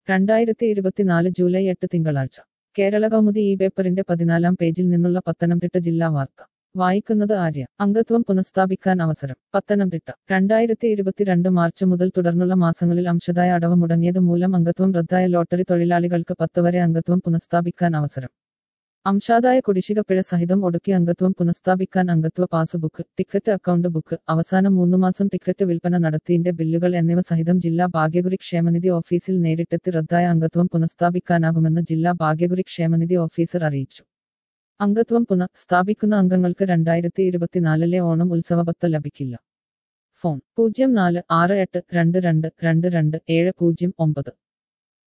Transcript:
രണ്ടായിരത്തി ഇരുപത്തിനാല് ജൂലൈ എട്ട് തിങ്കളാഴ്ച കേരള കൗമുദി ഈ പേപ്പറിന്റെ പതിനാലാം പേജിൽ നിന്നുള്ള പത്തനംതിട്ട ജില്ലാ വാർത്ത വായിക്കുന്നത് ആര്യ അംഗത്വം പുനഃസ്ഥാപിക്കാൻ അവസരം പത്തനംതിട്ട രണ്ടായിരത്തി ഇരുപത്തിരണ്ട് മാർച്ച് മുതൽ തുടർന്നുള്ള മാസങ്ങളിൽ അംശദായ അടവ് മുടങ്ങിയത് മൂലം അംഗത്വം റദ്ദായ ലോട്ടറി തൊഴിലാളികൾക്ക് പത്ത് വരെ അംഗത്വം പുനഃസ്ഥാപിക്കാൻ അവസരം അംശാദായ കുടിശ്ശിക പിഴ സഹിതം ഒടുക്കി അംഗത്വം പുനഃസ്ഥാപിക്കാൻ അംഗത്വ passbook ticket account book അവസാനം മൂന്ന് മാസം ടിക്കറ്റ് വിൽപ്പന നടത്തിയതിന്റെ ബില്ലുകൾ എന്നിവ സഹിതം ജില്ലാ ഭാഗ്യകുറി ക്ഷേമനിധി ഓഫീസിൽ നേരിട്ടെത്തി റദ്ദായ അംഗത്വം പുനഃസ്ഥാപിക്കാനാകുമെന്ന് ജില്ലാ ഭാഗ്യകുറി ക്ഷേമനിധി ഓഫീസർ അറിയിച്ചു അംഗത്വം പുനഃ സ്ഥാപിക്കുന്ന അംഗങ്ങൾക്ക് രണ്ടായിരത്തി ഇരുപത്തിനാലിലെ ഓണം ഉത്സവബത്ത ലഭിക്കില്ല ഫോൺ പൂജ്യം നാല് ആറ് എട്ട് രണ്ട് രണ്ട് രണ്ട് രണ്ട് ഏഴ് പൂജ്യം ഒമ്പത്